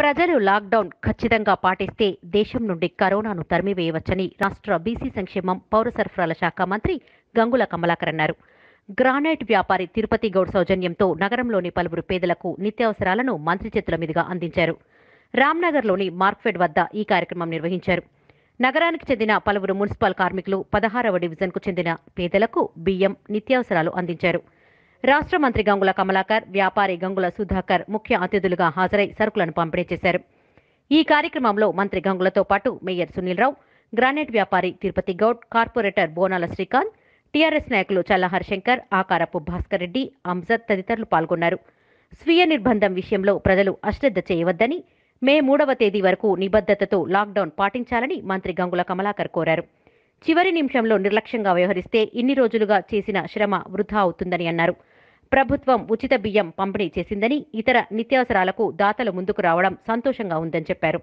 ప్రజలు లాక్డౌన్ ఖచ్చితంగా పాటిస్తే దేశం నుండి కరోనాను తరిమివేయవచ్చని రాష్ట్ర బీసీ సంక్షేమం పౌర సరఫరాల శాఖ మంత్రి గంగుల కమలాకర్ అన్నారు గ్రానైట్ వ్యాపారి తిరుపతి గౌడ్ సౌజన్యంతో నగరంలోని పలువురు పేదలకు నిత్యావసరాలను మంత్రి చేతుల మీదుగా అందించారు రామ్నగర్లోని మార్క్ఫెడ్ వద్ద ఈ కార్యక్రమం నిర్వహించారు నగరానికి చెందిన పలువురు మున్సిపల్ కార్మికులు పదహారవ డివిజన్కు చెందిన పేదలకు బియ్యం నిత్యావసరాలు అందించారు రాష్ట్ర మంత్రి గంగుల కమలాకర్ వ్యాపారి గంగుల సుధాకర్ ముఖ్య అతిథులుగా హాజరై సరుకులను పంపిణీ చేశారు ఈ కార్యక్రమంలో మంత్రి గంగులతో పాటు మేయర్ సునీల్ రావు గ్రానైట్ వ్యాపారి తిరుపతి గౌడ్ కార్పొరేటర్ బోనాల శ్రీకాంత్ టీఆర్ఎస్ నాయకులు చల్లహర్ శంకర్ ఆకారపు భాస్కర్ రెడ్డి అంజద్ తదితరులు పాల్గొన్నారు స్వీయ నిర్బంధం విషయంలో ప్రజలు అశ్రద్ధ చేయవద్దని మే మూడవ తేదీ వరకు నిబద్ధతతో లాక్డౌన్ పాటించాలని మంత్రి గంగుల కమలాకర్ కోరారు చివరి నిమిషంలో నిర్లక్ష్యంగా వ్యవహరిస్తే ఇన్ని రోజులుగా చేసిన శ్రమ వృధా అవుతుందని అన్నారు ప్రభుత్వం ఉచిత బియ్యం పంపిణీ చేసిందని ఇతర నిత్యావసరాలకు దాతలు ముందుకు రావడం సంతోషంగా ఉందని చెప్పారు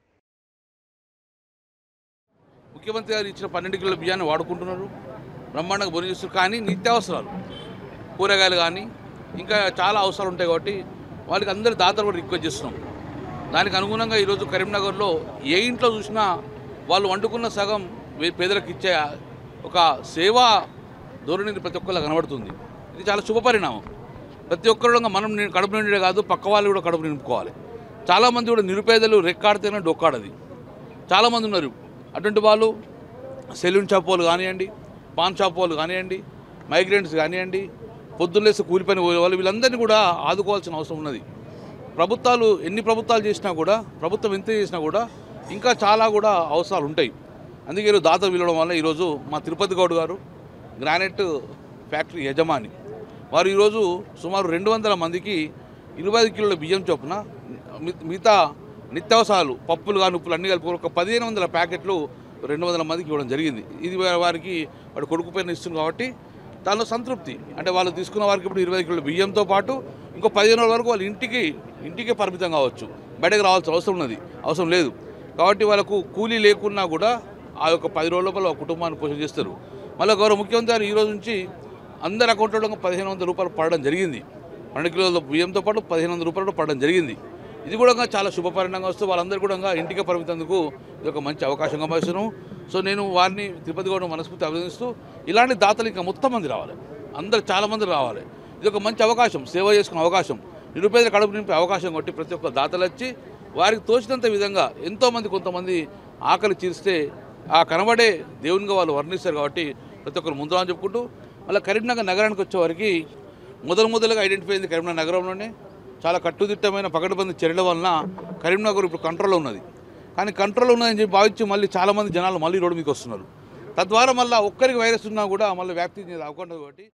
ముఖ్యమంత్రి గారు ఇచ్చిన పన్నెండు కిలోల బియ్యాన్ని వాడుకుంటున్నారు బ్రహ్మాండంగా బొనిస్తారు కానీ నిత్యావసరాలు కూరగాయలు కానీ ఇంకా చాలా అవసరాలు ఉంటాయి కాబట్టి వాళ్ళకి అందరి దాతలు కూడా రిక్వెస్ట్ చేస్తున్నాం దానికి అనుగుణంగా ఈరోజు కరీంనగర్లో ఏ ఇంట్లో చూసినా వాళ్ళు వండుకున్న సగం వే- పేదలకు ఇచ్చే ఒక సేవా ధోరణి ప్రతి ఒక్కళ్ళ కనబడుతుంది ఇది చాలా శుభపరిణామం ప్రతి ఒక్కరు కూడా మనం ని- కడుపు నిండే కాదు పక్క వాళ్ళు కూడా కడుపు నింపుకోవాలి చాలామంది కూడా నిరుపేదలు రెక్కాడితేనే డొక్కాడది చాలామంది ఉన్నారు అటువంటి వాళ్ళు సెలూన్ షాప్ వాళ్ళు కానివ్వండి పాన్ షాప్ వాళ్ళు కానివ్వండి మైగ్రెంట్స్ కానివ్వండి పొద్దున్నేసి కూలిపోయిన వాళ్ళు వీళ్ళందరినీ కూడా ఆదుకోవాల్సిన అవసరం ఉన్నది ప్రభుత్వాలు ఎన్ని ప్రభుత్వాలు చేసినా కూడా ప్రభుత్వం ఎంత చేసినా కూడా ఇంకా చాలా కూడా అవసరాలు ఉంటాయి అందుకే ఈరోజు దాతలు పిలవడం వల్ల ఈరోజు మా తిరుపతి గౌడ్ గారు గ్రానైట్ ఫ్యాక్టరీ యజమాని వారు ఈరోజు సుమారు రెండు వందల మందికి ఇరవై ఐదు కిలోల బియ్యం చొప్పున మి- మిగతా నిత్యావసరాలు పప్పులు కానీ ఉప్పులు అన్ని కలిపి ఒక పదిహేను వందల ప్యాకెట్లు రెండు వందల మందికి ఇవ్వడం జరిగింది ఇది వా- వారికి వాడు కొడుకు పైన ఇస్తుంది కాబట్టి దానిలో సంతృప్తి అంటే వాళ్ళు తీసుకున్న వారికి ఇప్పుడు ఇరవై కిలోల బియ్యంతో పాటు ఇంకో పదిహేను రోజుల వరకు వాళ్ళ ఇంటికి ఇంటికే పరిమితం కావచ్చు బయటకు రావాల్సిన అవసరం ఉన్నది అవసరం లేదు కాబట్టి వాళ్ళకు కూలీ లేకున్నా కూడా ఆ యొక్క పది రోజుల లోపల ఆ కుటుంబాన్ని పోషణ చేస్తారు మళ్ళీ గౌరవ ముఖ్యమంత్రి గారు ఈ రోజు నుంచి అందరి అకౌంట్లో పదిహేను వందల రూపాయలు పడడం జరిగింది రెండు కిలోల బియ్యంతో పాటు పదిహేను వందల రూపాయలు కూడా పడడం జరిగింది ఇది కూడా చాలా శుభపరిణంగా వస్తూ వాళ్ళందరూ కూడా ఇంటికి పరిమితందుకు ఇది ఒక మంచి అవకాశంగా భావిస్తున్నాం సో నేను వారిని తిరుపతి గౌడ మనస్ఫూర్తి అభినందిస్తూ ఇలాంటి దాతలు ఇంకా మొత్తం మంది రావాలి అందరు చాలా మంది రావాలి ఇది ఒక మంచి అవకాశం సేవ చేసుకునే అవకాశం నిరుపేద కడుపు నింపే అవకాశం కొట్టి ప్రతి ఒక్క దాతలు వచ్చి వారికి తోచినంత విధంగా ఎంతోమంది కొంతమంది ఆకలి తీరిస్తే ఆ కనబడే దేవునిగా వాళ్ళు వర్ణిస్తారు కాబట్టి ప్రతి ఒక్కరు ముందు అని చెప్పుకుంటూ మళ్ళీ కరీంనగర్ నగరానికి వచ్చేవారికి మొదలు మొదలుగా ఐడెంటిఫై అయింది కరీంనగర్ నగరంలోనే చాలా కట్టుదిట్టమైన పకడ్బందీ చర్యల వలన కరీంనగర్ ఇప్పుడు కంట్రోల్లో ఉన్నది కానీ కంట్రోల్ ఉన్నదని చెప్పి భావించి మళ్ళీ చాలామంది జనాలు మళ్ళీ రోడ్డు మీకు వస్తున్నారు తద్వారా మళ్ళీ ఒక్కరికి వైరస్ ఉన్నా కూడా మళ్ళీ వ్యాప్తి చెందే అవకాశం కాబట్టి